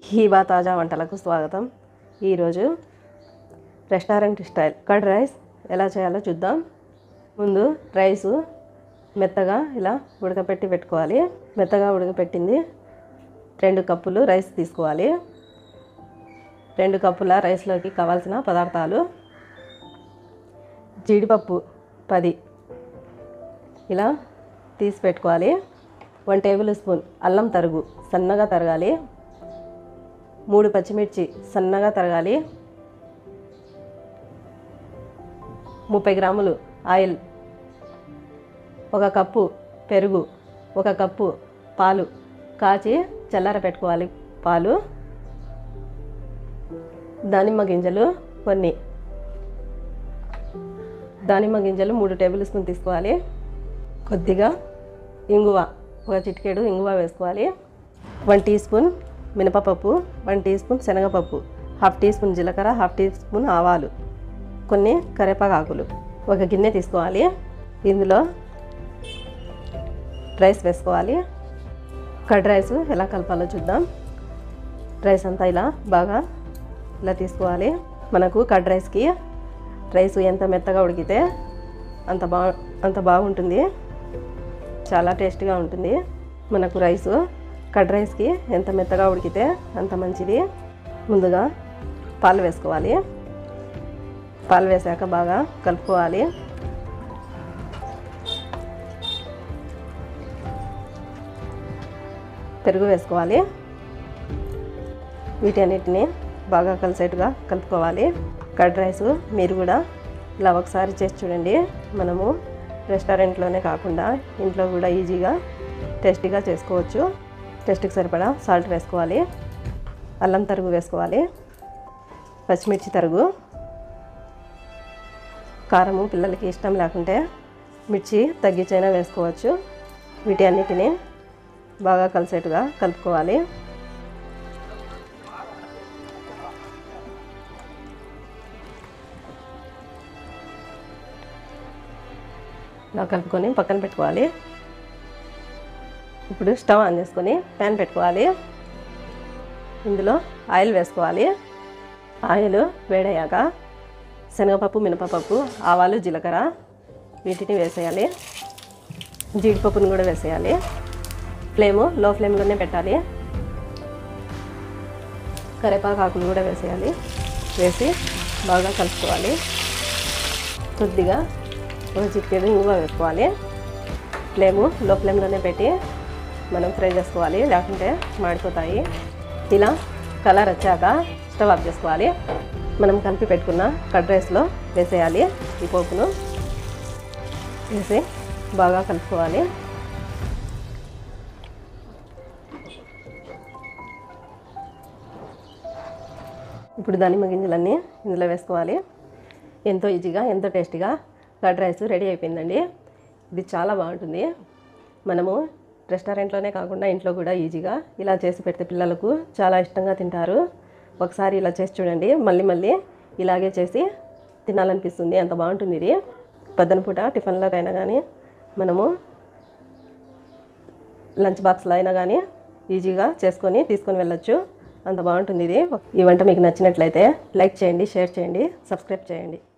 హీబా తాజా వంటలకు స్వాగతం ఈరోజు రెస్టారెంట్ స్టైల్ కర్డ్ రైస్ ఎలా చేయాలో చూద్దాం ముందు రైసు మెత్తగా ఇలా ఉడకపెట్టి పెట్టుకోవాలి మెత్తగా ఉడకపెట్టింది రెండు కప్పులు రైస్ తీసుకోవాలి రెండు కప్పుల రైస్లోకి కావాల్సిన పదార్థాలు జీడిపప్పు పది ఇలా తీసి పెట్టుకోవాలి వన్ టేబుల్ స్పూన్ అల్లం తరుగు సన్నగా తరగాలి మూడు పచ్చిమిర్చి సన్నగా తరగాలి ముప్పై గ్రాములు ఆయిల్ ఒక కప్పు పెరుగు ఒక కప్పు పాలు కాచి చల్లార పెట్టుకోవాలి పాలు దానిమ్మ గింజలు కొన్ని దానిమ్మ గింజలు మూడు టేబుల్ స్పూన్ తీసుకోవాలి కొద్దిగా ఇంగువ ఒక చిటికెడు ఇంగువ వేసుకోవాలి వన్ టీ స్పూన్ మినపపప్పు వన్ టీ స్పూన్ శనగపప్పు హాఫ్ టీ స్పూన్ జీలకర్ర హాఫ్ టీ స్పూన్ ఆవాలు కొన్ని కరివేపాకులు ఒక గిన్నె తీసుకోవాలి ఇందులో రైస్ వేసుకోవాలి కర్డ్ రైస్ ఎలా కలపాలో చూద్దాం రైస్ అంతా ఇలా బాగా ఇలా తీసుకోవాలి మనకు కర్డ్ రైస్కి రైస్ ఎంత మెత్తగా ఉడికితే అంత బా అంత బాగుంటుంది చాలా టేస్ట్గా ఉంటుంది మనకు రైసు కర్డ్ రైస్కి ఎంత మెత్తగా ఉడికితే అంత మంచిది ముందుగా పాలు వేసుకోవాలి పాలు వేసాక బాగా కలుపుకోవాలి పెరుగు వేసుకోవాలి వీటన్నిటిని బాగా కలిసేట్టుగా కలుపుకోవాలి కర్డ్ రైస్ మీరు కూడా ఇలా ఒకసారి చేసి చూడండి మనము రెస్టారెంట్లోనే కాకుండా ఇంట్లో కూడా ఈజీగా టేస్టీగా చేసుకోవచ్చు టేస్ట్కి సరిపడా సాల్ట్ వేసుకోవాలి అల్లం తరుగు వేసుకోవాలి పచ్చిమిర్చి తరుగు కారము పిల్లలకి ఇష్టం లేకుంటే మిర్చి తగ్గించైనా వేసుకోవచ్చు వీటి అన్నిటిని బాగా కలిసేట్టుగా కలుపుకోవాలి ఇలా కలుపుకొని పక్కన పెట్టుకోవాలి ఇప్పుడు స్టవ్ ఆన్ చేసుకొని ప్యాన్ పెట్టుకోవాలి ఇందులో ఆయిల్ వేసుకోవాలి ఆయిల్ వేడయ్యాక శనగపప్పు మినపపప్పు ఆవాలు జీలకర్ర వీటిని వేసేయాలి జీడిపప్పును కూడా వేసేయాలి ఫ్లేము లో ఫ్లేమ్లోనే పెట్టాలి కరివేపాకు ఆకులు కూడా వేసేయాలి వేసి బాగా కలుపుకోవాలి కొద్దిగా ఒక చిటికెడు ఇంగువ వేసుకోవాలి ఫ్లేము లో ఫ్లేమ్లోనే పెట్టి మనం ఫ్రై చేసుకోవాలి లేకుంటే మాడిపోతాయి ఇలా కలర్ వచ్చాక స్టవ్ ఆఫ్ చేసుకోవాలి మనం కలిపి పెట్టుకున్న కర్డ్ రైస్లో వేసేయాలి ఈ పోపును వేసి బాగా కలుపుకోవాలి ఇప్పుడు దానిమ్మ గింజలన్నీ ఇందులో వేసుకోవాలి ఎంతో ఈజీగా ఎంతో టేస్టీగా కర్డ్ రైస్ రెడీ అయిపోయిందండి ఇది చాలా బాగుంటుంది మనము రెస్టారెంట్లోనే కాకుండా ఇంట్లో కూడా ఈజీగా ఇలా చేసి పెడితే పిల్లలకు చాలా ఇష్టంగా తింటారు ఒకసారి ఇలా చేసి చూడండి మళ్ళీ మళ్ళీ ఇలాగే చేసి తినాలనిపిస్తుంది అంత బాగుంటుంది ఇది పొద్దున పూట టిఫిన్లోకైనా కానీ మనము లంచ్ బాక్స్లో అయినా కానీ ఈజీగా చేసుకొని తీసుకొని వెళ్ళొచ్చు అంత బాగుంటుంది ఇది ఈ వంట మీకు నచ్చినట్లయితే లైక్ చేయండి షేర్ చేయండి సబ్స్క్రైబ్ చేయండి